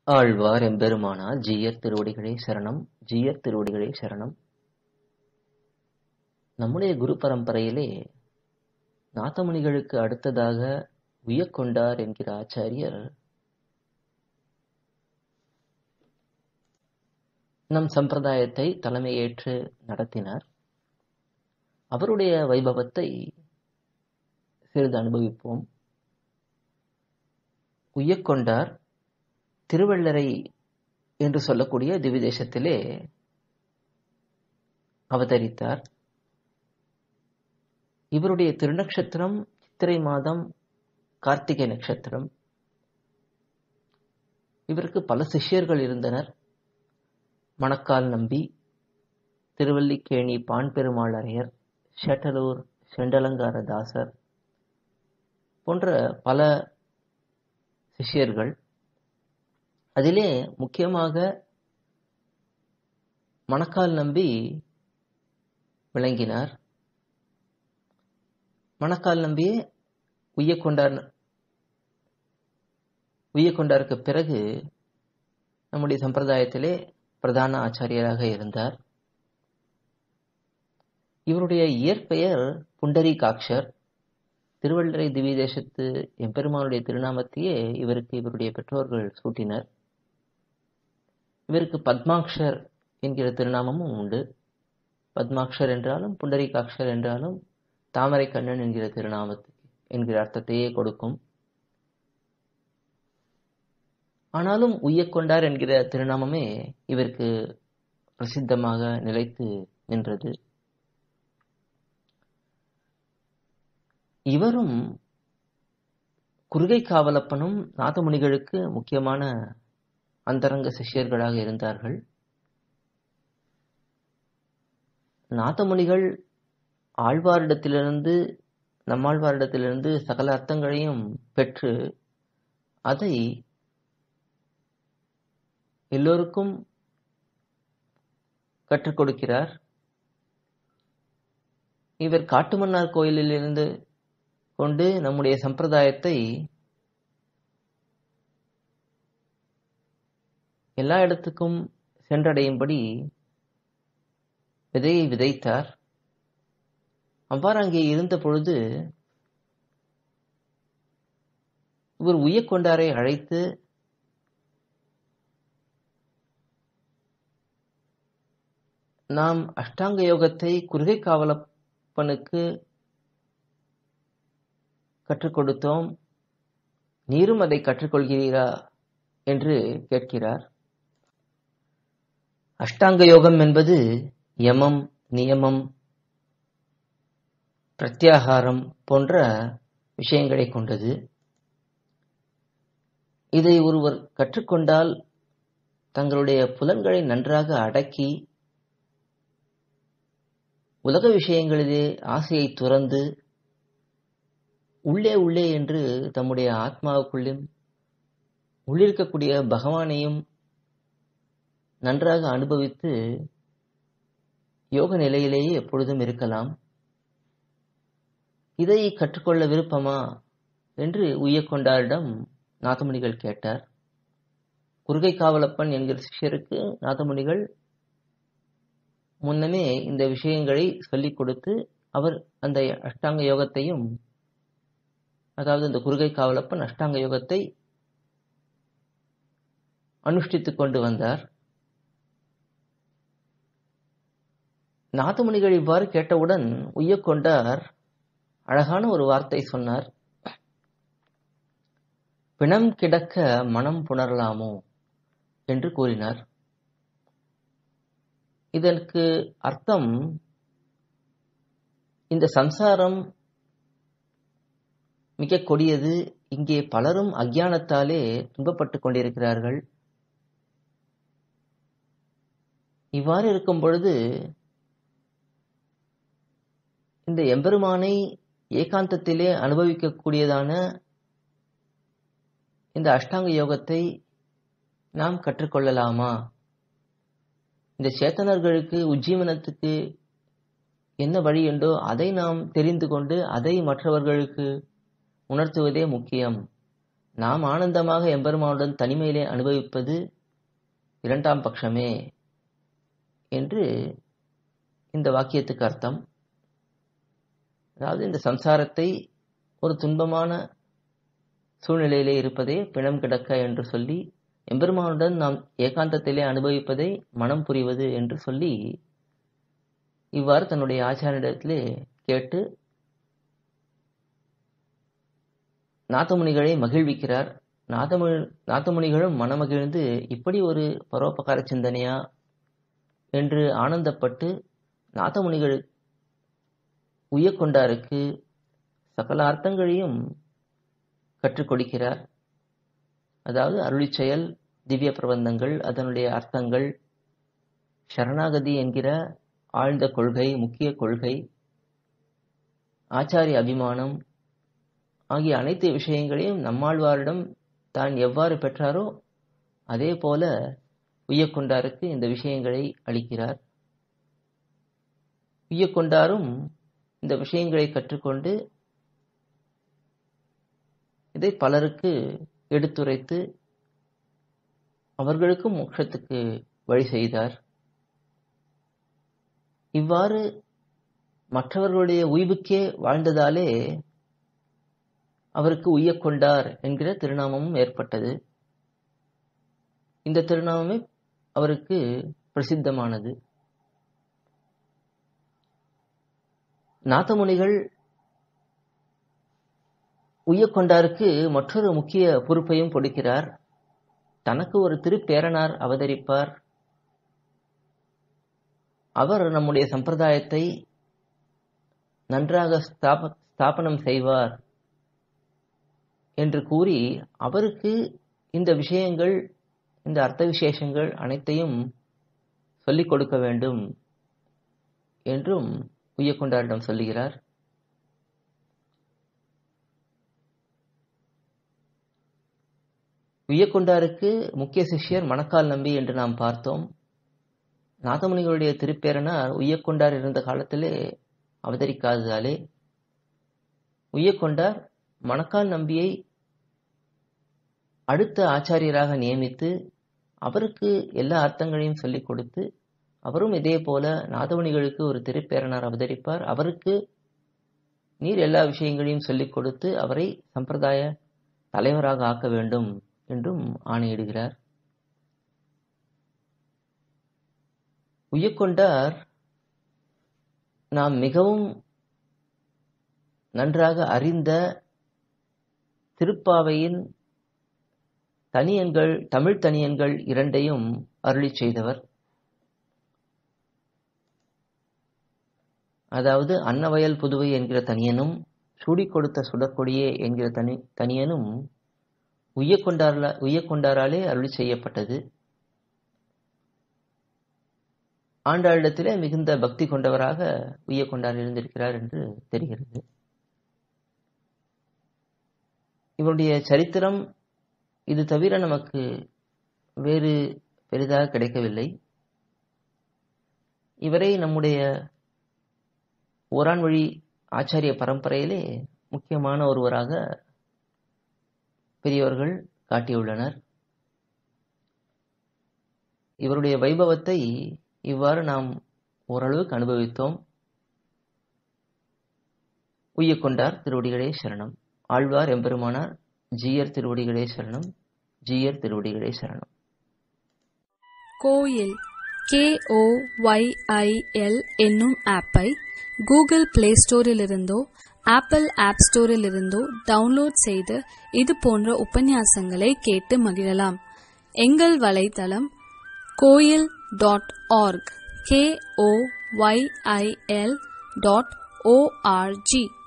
ஆழ்வார் எம்பெருமானார் ஜீயர் திருவடிகளே சரணம் ஜீயர் திருவடிகளே சரணம் நம்முடைய குரு பரம்பரையிலே நாதமுனிகளுக்கு அடுத்ததாக உய்யக்கொண்டார் என்கிற ஆச்சாரியர் நம் சம்பிரதாயத்தை தலைமையேற்று நடத்தினார் அவருடைய வைபவத்தை சிறிது அனுபவிப்போம் உய்யக்கொண்டார் திருவள்ளரை என்று சொல்லக்கூடிய திவிதேசத்திலே அவதரித்தார் இவருடைய திருநக்ஷத்திரம் சித்திரை மாதம் கார்த்திகை நட்சத்திரம் இவருக்கு பல சிஷ்யர்கள் இருந்தனர் மணக்கால் நம்பி திருவல்லிக்கேணி பான் பெருமாளரையர் ஷட்டலூர் செண்டலங்கார தாசர் போன்ற பல சிஷ்யர்கள் அதிலே முக்கியமாக மணக்கால் நம்பி விளங்கினார் மணக்கால் நம்பியே உய்யக்கொண்டார் உய்யக்கொண்டாருக்கு பிறகு நம்முடைய சம்பிரதாயத்திலே பிரதான ஆச்சாரியராக இருந்தார் இவருடைய இயற்பெயர் புண்டரீகாட்சர் திருவள்ளரை திவ்யதேசத்து எம்பெருமானுடைய திருநாமத்தையே இவருக்கு இவருடைய பெற்றோர்கள் சூட்டினர் இவருக்கு பத்மாக்ஷர் என்கிற திருநாமமும் உண்டு பத்மாக்ஷர் என்றாலும் புண்டரீகாட்சர் என்றாலும் தாமரை கண்ணன் என்கிற திருநாமத்துக்கு என்கிற அர்த்தத்தையே கொடுக்கும் ஆனாலும் உய்யக்கொண்டார் என்கிற திருநாமமே இவருக்கு பிரசித்தமாக நிலைத்து நின்றது இவரும் குறுகை காவலப்பனும் நாதமுனிகளுக்கு முக்கியமான அந்தரங்க சிஷ்யர்களாக இருந்தார்கள் நாதமுனிகள் ஆழ்வாரிடத்திலிருந்து நம்மாழ்வாரிடத்திலிருந்து சகல அர்த்தங்களையும் பெற்று அதை எல்லோருக்கும் கற்றுக் கொடுக்கிறார் இவர் காட்டுமன்னார் கோயிலில் இருந்து கொண்டு நம்முடைய சம்பிரதாயத்தை எல்லா இடத்துக்கும் சென்றடையும்படி விதையை விதைத்தார் அவ்வாறு அங்கே இருந்த பொழுது இவர் உய்யக்கொண்டாரை அழைத்து நாம் அஷ்டாங்க யோகத்தை குறுகை காவலப்பனுக்கு கற்றுக் கொடுத்தோம் நீரும் அதை கற்றுக்கொள்கிறீரா என்று கேட்கிறார் அஷ்டாங்க யோகம் என்பது யமம் நியமம் பிரத்யாகாரம் போன்ற விஷயங்களை கொண்டது இதை ஒருவர் கற்றுக்கொண்டால் தங்களுடைய புலன்களை நன்றாக அடக்கி உலக விஷயங்களிலே ஆசையை துறந்து உள்ளே உள்ளே என்று தம்முடைய ஆத்மாவுக்குள்ளும் உள்ளிருக்கக்கூடிய பகவானையும் நன்றாக அனுபவித்து யோக நிலையிலேயே எப்பொழுதும் இருக்கலாம் இதை கற்றுக்கொள்ள விருப்பமா என்று உய்யக்கொண்டாரிடம் நாதமுனிகள் கேட்டார் குறுகை காவலப்பன் என்கிற சிஷ்யருக்கு நாதமுனிகள் முன்னமே இந்த விஷயங்களை சொல்லிக் கொடுத்து அவர் அந்த அஷ்டாங்க யோகத்தையும் அதாவது இந்த குறுகை காவலப்பன் அஷ்டாங்க யோகத்தை அனுஷ்டித்துக் கொண்டு வந்தார் நாதமுனிகள் இவ்வாறு கேட்டவுடன் உய்யக்கொண்டார் அழகான ஒரு வார்த்தை சொன்னார் பிணம் கிடக்க மனம் புணரலாமோ என்று கூறினார் இதற்கு அர்த்தம் இந்த சம்சாரம் மிக கொடியது இங்கே பலரும் அஜானத்தாலே துன்பப்பட்டுக் கொண்டிருக்கிறார்கள் இவ்வாறு இருக்கும் பொழுது இந்த எம்பெருமானை ஏகாந்தத்திலே அனுபவிக்கக்கூடியதான இந்த அஷ்டாங்க யோகத்தை நாம் கற்றுக்கொள்ளலாமா இந்த சேத்தனர்களுக்கு உஜ்ஜீவனத்துக்கு என்ன வழி உண்டோ அதை நாம் தெரிந்து கொண்டு அதை மற்றவர்களுக்கு உணர்த்துவதே முக்கியம் நாம் ஆனந்தமாக எம்பெருமானுடன் தனிமையிலே அனுபவிப்பது இரண்டாம் பட்சமே என்று இந்த வாக்கியத்துக்கு அர்த்தம் அதாவது இந்த சம்சாரத்தை ஒரு துன்பமான சூழ்நிலையிலே இருப்பதே பிணம் கிடக்க என்று சொல்லி எம்பெருமானுடன் நாம் ஏகாந்தத்திலே அனுபவிப்பதை மனம் புரிவது என்று சொல்லி இவ்வாறு தன்னுடைய ஆச்சாரியிடத்திலே கேட்டு நாதமுனிகளை மகிழ்விக்கிறார் நாதமு நாதமுனிகளும் மனமகிழ்ந்து இப்படி ஒரு பரோபகார சிந்தனையா என்று ஆனந்தப்பட்டு நாதமுனிகள் உய்யக்கொண்டாருக்கு சகல அர்த்தங்களையும் கற்றுக் கொடுக்கிறார் அதாவது அருளி செயல் திவ்ய பிரபந்தங்கள் அதனுடைய அர்த்தங்கள் சரணாகதி என்கிற ஆழ்ந்த கொள்கை முக்கிய கொள்கை ஆச்சாரிய அபிமானம் ஆகிய அனைத்து விஷயங்களையும் நம்மாழ்வாரிடம் தான் எவ்வாறு பெற்றாரோ அதே போல உய்யக்கொண்டாருக்கு இந்த விஷயங்களை அளிக்கிறார் உய்யக்கொண்டாரும் இந்த விஷயங்களை கற்றுக்கொண்டு இதை பலருக்கு எடுத்துரைத்து அவர்களுக்கும் மோட்சத்துக்கு வழி செய்தார் இவ்வாறு மற்றவர்களுடைய உய்வுக்கே வாழ்ந்ததாலே அவருக்கு உய்யக்கொண்டார் என்கிற திருநாமமும் ஏற்பட்டது இந்த திருநாமமே அவருக்கு பிரசித்தமானது நாதமுனிகள் உய்யக்கொண்டாருக்கு மற்றொரு முக்கிய பொறுப்பையும் கொடுக்கிறார் தனக்கு ஒரு திருப்பேரனார் அவதரிப்பார் அவர் நம்முடைய சம்பிரதாயத்தை நன்றாக ஸ்தாப ஸ்தாபனம் செய்வார் என்று கூறி அவருக்கு இந்த விஷயங்கள் இந்த அர்த்த விசேஷங்கள் அனைத்தையும் சொல்லிக் கொடுக்க வேண்டும் என்றும் உய்யக்கொண்டாரிடம் சொல்லுகிறார் உய்யக்கொண்டாருக்கு முக்கிய சிஷ்யர் மணக்கால் நம்பி என்று நாம் பார்த்தோம் நாதமுனிகளுடைய திருப்பேரனார் உய்யக்கொண்டார் இருந்த காலத்திலே அவதரிக்காததாலே உய்யக்கொண்டார் மணக்கால் நம்பியை அடுத்த ஆச்சாரியராக நியமித்து அவருக்கு எல்லா அர்த்தங்களையும் சொல்லிக் கொடுத்து அவரும் இதே போல நாதமுனிகளுக்கு ஒரு திருப்பேரனார் அவதரிப்பார் அவருக்கு நீர் எல்லா விஷயங்களையும் சொல்லிக் கொடுத்து அவரை சம்பிரதாய தலைவராக ஆக்க வேண்டும் என்றும் ஆணையிடுகிறார் உய்யக்கொண்டார் நாம் மிகவும் நன்றாக அறிந்த திருப்பாவையின் தனியன்கள் தமிழ் தனியன்கள் இரண்டையும் அருளி செய்தவர் அதாவது அன்னவயல் புதுவை என்கிற தனியனும் சூடிக் கொடுத்த சுடற்கொடியே என்கிற தனி தனியனும் உய்யக்கொண்டாரா உய்யக்கொண்டாராலே அருளி செய்யப்பட்டது ஆண்டாளிடத்திலே மிகுந்த பக்தி கொண்டவராக உய்யக்கொண்டார் இருந்திருக்கிறார் என்று தெரிகிறது இவருடைய சரித்திரம் இது தவிர நமக்கு வேறு பெரிதாக கிடைக்கவில்லை இவரை நம்முடைய ஓரான் வழி ஆச்சாரிய பரம்பரையிலே முக்கியமான ஒருவராக பெரியவர்கள் காட்டியுள்ளனர் இவருடைய வைபவத்தை இவ்வாறு நாம் ஓரளவுக்கு அனுபவித்தோம் உய்யக்கொண்டார் திருவடிகளே சரணம் ஆழ்வார் எம்பெருமானார் ஜீயர் திருவடிகளே சரணம் ஜீயர் திருவடிகளே சரணம் Koyil K O Y I L என்னும் ஆப்பை கூகுள் பிளே ஸ்டோரிலிருந்தோ ஆப்பிள் ஆப் ஸ்டோரிலிருந்தோ டவுன்லோட் செய்து இது போன்ற உபன்யாசங்களை கேட்டு மகிழலாம் எங்கள் வலைத்தளம் Koyil dot org K O Y I L dot O R G